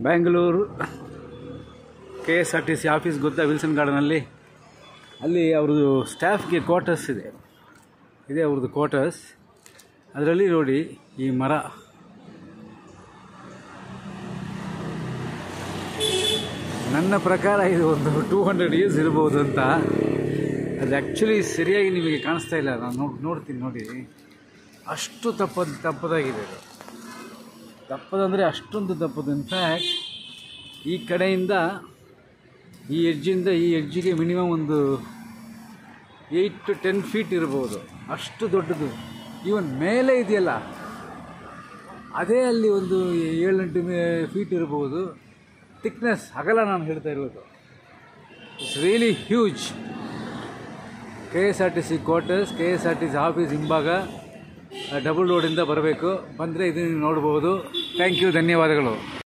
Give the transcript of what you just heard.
Bangalore K S R T C office ಗೊತ್ತಾ Wilson ಗಾರ್ಡನಲ್ಲಿ ಅಲ್ಲಿ ಅವ್ರದ್ದು ಸ್ಟಾಫ್ಗೆ ಕ್ವಾರ್ಟರ್ಸ್ ಇದೆ ಇದೆ ಅವ್ರದ್ದು ಕ್ವಾರ್ಟರ್ಸ್ ಅದರಲ್ಲಿ ನೋಡಿ ಈ ಮರ ನನ್ನ ಪ್ರಕಾರ ಇದು ಒಂದು ಟೂ ಹಂಡ್ರೆಡ್ ಇಯರ್ಸ್ ಇರ್ಬೋದು ಅಂತ ಅದು ಆ್ಯಕ್ಚುಲಿ ಸರಿಯಾಗಿ ನಿಮಗೆ ಕಾಣಿಸ್ತಾ ಇಲ್ಲ ನಾನು ನೋಡಿ ನೋಡ್ತೀನಿ ನೋಡಿ ಅಷ್ಟು ತಪ್ಪದ ತಪ್ಪದಾಗಿದೆ ಇದು ದಪ್ಪದಂದರೆ ಅಷ್ಟೊಂದು ದಪ್ಪದು ಇನ್ಫ್ಯಾಕ್ಟ್ ಈ ಕಡೆಯಿಂದ ಈ ಎಡ್ಜಿಂದ ಈ ಎಡ್ಜಿಗೆ ಮಿನಿಮಮ್ ಒಂದು ಏಯ್ಟ್ ಟು ಟೆನ್ ಫೀಟ್ ಇರ್ಬೋದು ಅಷ್ಟು ದೊಡ್ಡದು ಈವನ್ ಮೇಲೆ ಇದೆಯಲ್ಲ ಅದೇ ಅಲ್ಲಿ ಒಂದು ಏಳೆಂಟು ಮೇ ಫೀಟ್ ಇರ್ಬೋದು ಥಿಕ್ನೆಸ್ ಅಗಲ ನಾನು ಹೇಳ್ತಾ ಇರೋದು it's really huge K S R T C quarters K S R T C office ಹಿಂಭಾಗ ಡಬಲ್ ರೋಡಿಂದ ಬರಬೇಕು ಬಂದರೆ ಇದನ್ನು ನೋಡ್ಬೋದು ಥ್ಯಾಂಕ್ ಯು ಧನ್ಯವಾದಗಳು